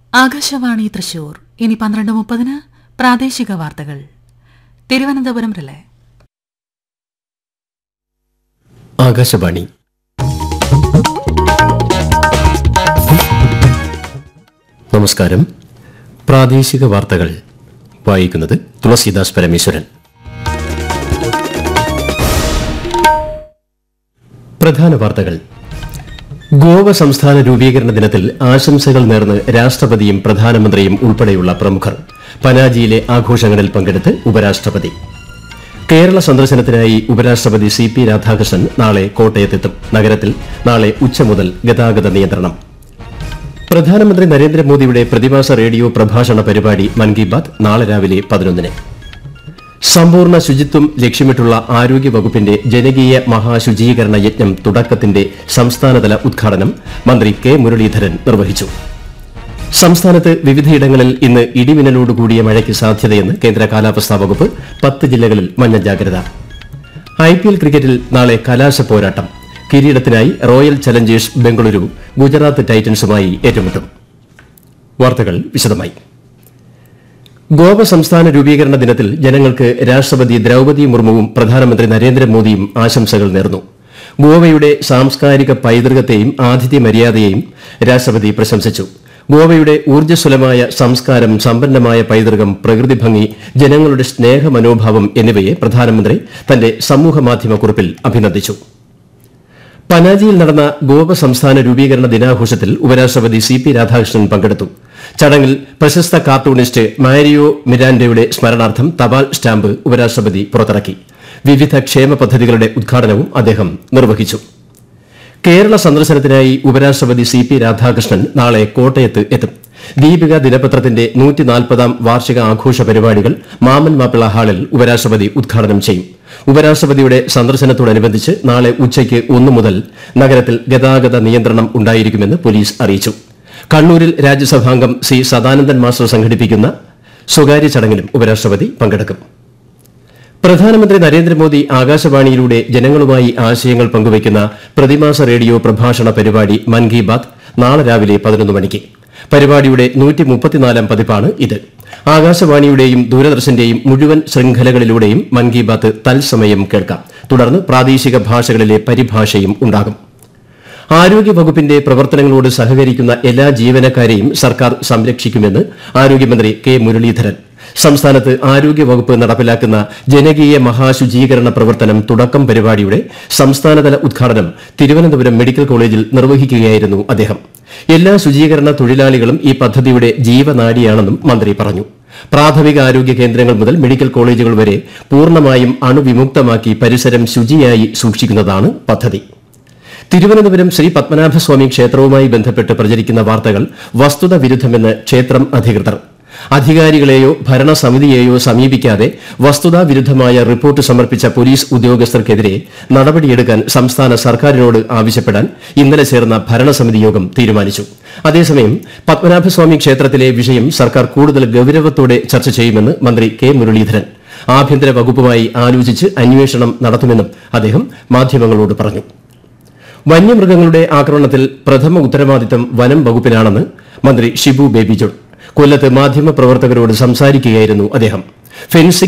ആകാശവാണി തൃശൂർ ഇനി പന്ത്രണ്ട് മുപ്പതിന് പ്രാദേശിക വാർത്തകൾ തിരുവനന്തപുരം റിലേ ആകാശവാണി നമസ്കാരം പ്രാദേശിക വാർത്തകൾ വായിക്കുന്നത് തുളസീദാസ് പരമേശ്വരൻ പ്രധാന വാർത്തകൾ ഗോവ സംസ്ഥാന രൂപീകരണ ദിനത്തിൽ ആശംസകൾ നേർന്ന് രാഷ്ട്രപതിയും പ്രധാനമന്ത്രിയും ഉൾപ്പെടെയുള്ള പ്രമുഖർ പനാജിയിലെ ആഘോഷങ്ങളിൽ പങ്കെടുത്ത് ഉപരാഷ്ട്രപതി കേരള സന്ദർശനത്തിനായി ഉപരാഷ്ട്രപതി സി പി രാധാകൃഷ്ണൻ നാളെ കോട്ടയത്തെത്തും നഗരത്തിൽ നാളെ ഉച്ച മുതൽ ഗതാഗത നിയന്ത്രണം പ്രധാനമന്ത്രി നരേന്ദ്രമോദിയുടെ പ്രതിമാസ റേഡിയോ പ്രഭാഷണ പരിപാടി മൻ കി ബാത് നാളെ രാവിലെ പതിനൊന്നിന് സമ്പൂർണ്ണ ശുചിത്വം ലക്ഷ്യമിട്ടുള്ള ആരോഗ്യ വകുപ്പിന്റെ ജനകീയ മഹാശുചീകരണ യജ്ഞം തുടക്കത്തിന്റെ സംസ്ഥാനതല ഉദ്ഘാടനം മന്ത്രി കെ മുരളീധരൻ നിർവഹിച്ചു സംസ്ഥാനത്ത് വിവിധയിടങ്ങളിൽ ഇന്ന് ഇടിമിന്നലോട് കൂടിയ മഴയ്ക്ക് സാധ്യതയെന്ന് കേന്ദ്ര കാലാവസ്ഥാ വകുപ്പ് പത്ത് ജില്ലകളിൽ മഞ്ഞ ജാഗ്രത ഐ പി എൽ ക്രിക്കറ്റിൽ നാളെ കലാശ പോരാട്ടം കിരീടത്തിനായി റോയൽ ചലഞ്ചേഴ്സ് ബംഗളൂരു ഗുജറാത്ത് ടൈറ്റൻസുമായി ഏറ്റുമുട്ടും വാർത്തകൾ വിശദമായി ഗോവ സംസ്ഥാന രൂപീകരണ ദിനത്തിൽ ജനങ്ങൾക്ക് രാഷ്ട്രപതി ദ്രൌപതി മുർമുവും പ്രധാനമന്ത്രി നരേന്ദ്രമോദിയും ആശംസകൾ നേർന്നു ഗോവയുടെ സാംസ്കാരിക പൈതൃകത്തെയും ആതിഥ്യ മര്യാദയെയും രാഷ്ട്രപതി പ്രശംസിച്ചു ഗോവയുടെ ഊർജ്ജസ്വലമായ സംസ്കാരം സമ്പന്നമായ പൈതൃകം പ്രകൃതി ഭംഗി ജനങ്ങളുടെ സ്നേഹമനോഭാവം എന്നിവയെ പ്രധാനമന്ത്രി തന്റെ സമൂഹമാധ്യമ കുറിപ്പിൽ അഭിനന്ദിച്ചു പനാജിയിൽ നടന്ന ഗോവ സംസ്ഥാന രൂപീകരണ ദിനാഘോഷത്തിൽ ഉപരാഷ്ട്രപതി സി പി രാധാകൃഷ്ണൻ പങ്കെടുത്തു ചടങ്ങിൽ പ്രശസ്ത കാർട്ടൂണിസ്റ്റ് മാരിയോ മിരാൻഡയുടെ സ്മരണാർത്ഥം തപാൽ സ്റ്റാമ്പ് ഉപരാഷ്ട്രപതി പുറത്തിറക്കി വിവിധ ക്ഷേമ പദ്ധതികളുടെ ഉദ്ഘാടനവും അദ്ദേഹം നിർവഹിച്ചു കേരള സന്ദർശനത്തിനായി ഉപരാഷ്ട്രപതി സി പി രാധാകൃഷ്ണൻ നാളെ കോട്ടയത്ത് എത്തും ദീപിക ദിനപത്രത്തിന്റെ നൂറ്റിനാൽപ്പതാം വാർഷിക ആഘോഷ പരിപാടികൾ മാമൻ മാപ്പിള ഹാളിൽ ഉപരാഷ്ട്രപതി ഉദ്ഘാടനം ചെയ്യും ഉപരാഷ്ട്രപതിയുടെ സന്ദർശനത്തോടനുബന്ധിച്ച് നാളെ ഉച്ചയ്ക്ക് ഒന്നു മുതൽ നഗരത്തിൽ ഗതാഗത നിയന്ത്രണം ഉണ്ടായിരിക്കുമെന്ന് പോലീസ് അറിയിച്ചു കണ്ണൂരിൽ രാജ്യസഭാംഗം സി സദാനന്ദൻ മാസ്റ്റർ സംഘടിപ്പിക്കുന്ന സ്വകാര്യ ചടങ്ങിലും ഉപരാഷ്ട്രപതി പങ്കെടുക്കും പ്രധാനമന്ത്രി നരേന്ദ്രമോദി ആകാശവാണിയിലൂടെ ജനങ്ങളുമായി ആശയങ്ങൾ പങ്കുവയ്ക്കുന്ന പ്രതിമാസ റേഡിയോ പ്രഭാഷണ പരിപാടി മൻ കി ബാത് നാളെ രാവിലെ പതിനൊന്ന് മണിക്ക് പരിപാടിയുടെ നൂറ്റി മുപ്പത്തിനാലാം പതിപ്പാണ് ഇത് ആകാശവാണിയുടെയും ദൂരദർശന്റെയും മുഴുവൻ ശൃംഖലകളിലൂടെയും മൻ കി ബാത്ത് തത്സമയം കേൾക്കാം തുടർന്ന് പ്രാദേശിക ഭാഷകളിലെ പരിഭാഷയും ഉണ്ടാകും ആരോഗ്യ വകുപ്പിന്റെ പ്രവർത്തനങ്ങളോട് സഹകരിക്കുന്ന എല്ലാ ജീവനക്കാരെയും സർക്കാർ സംരക്ഷിക്കുമെന്ന് ആരോഗ്യമന്ത്രി കെ മുരളീധരൻ സംസ്ഥാനത്ത് ആരോഗ്യ വകുപ്പ് നടപ്പിലാക്കുന്ന ജനകീയ മഹാശുചീകരണ പ്രവർത്തനം തുടക്കം പരിപാടിയുടെ സംസ്ഥാനതല ഉദ്ഘാടനം തിരുവനന്തപുരം മെഡിക്കൽ കോളേജിൽ നിർവഹിക്കുകയായിരുന്നു അദ്ദേഹം എല്ലാ ശുചീകരണ തൊഴിലാളികളും ഈ പദ്ധതിയുടെ ജീവനാഡിയാണെന്നും മന്ത്രി പറഞ്ഞു പ്രാഥമിക ആരോഗ്യ കേന്ദ്രങ്ങൾ മുതൽ മെഡിക്കൽ കോളേജുകൾ വരെ പൂർണ്ണമായും അണുവിമുക്തമാക്കി പരിസരം ശുചിയായി സൂക്ഷിക്കുന്നതാണ് പദ്ധതി തിരുവനന്തപുരം ശ്രീ പത്മനാഭസ്വാമി ക്ഷേത്രവുമായി ബന്ധപ്പെട്ട് പ്രചരിക്കുന്ന വാർത്തകൾ വസ്തുത വിരുദ്ധമെന്ന് ക്ഷേത്രം അധികൃതർ അധികാരികളെയോ ഭരണസമിതിയെയോ സമീപിക്കാതെ വസ്തുതാ വിരുദ്ധമായ റിപ്പോർട്ട് സമർപ്പിച്ച പോലീസ് ഉദ്യോഗസ്ഥർക്കെതിരെ നടപടിയെടുക്കാൻ സംസ്ഥാന സർക്കാരിനോട് ആവശ്യപ്പെടാൻ ഇന്നലെ ചേർന്ന ഭരണസമിതി യോഗം തീരുമാനിച്ചു അതേസമയം പത്മനാഭസ്വാമി ക്ഷേത്രത്തിലെ വിഷയം സർക്കാർ കൂടുതൽ ഗൌരവത്തോടെ ചർച്ച ചെയ്യുമെന്ന് മന്ത്രി കെ മുരളീധരൻ ആഭ്യന്തര വകുപ്പുമായി ആലോചിച്ച് അന്വേഷണം നടത്തുമെന്നും അദ്ദേഹം മാധ്യമങ്ങളോട് പറഞ്ഞു വന്യമൃഗങ്ങളുടെ ആക്രമണത്തിൽ പ്രഥമ ഉത്തരവാദിത്തം വനം വകുപ്പിനാണെന്ന് മന്ത്രി ഷിബു ബേബി ജോൺ കൊല്ലത്ത് മാധ്യമപ്രവർത്തകരോട് സംസാരിക്കുകയായിരുന്നു അദ്ദേഹം ഫെൻസിംഗ്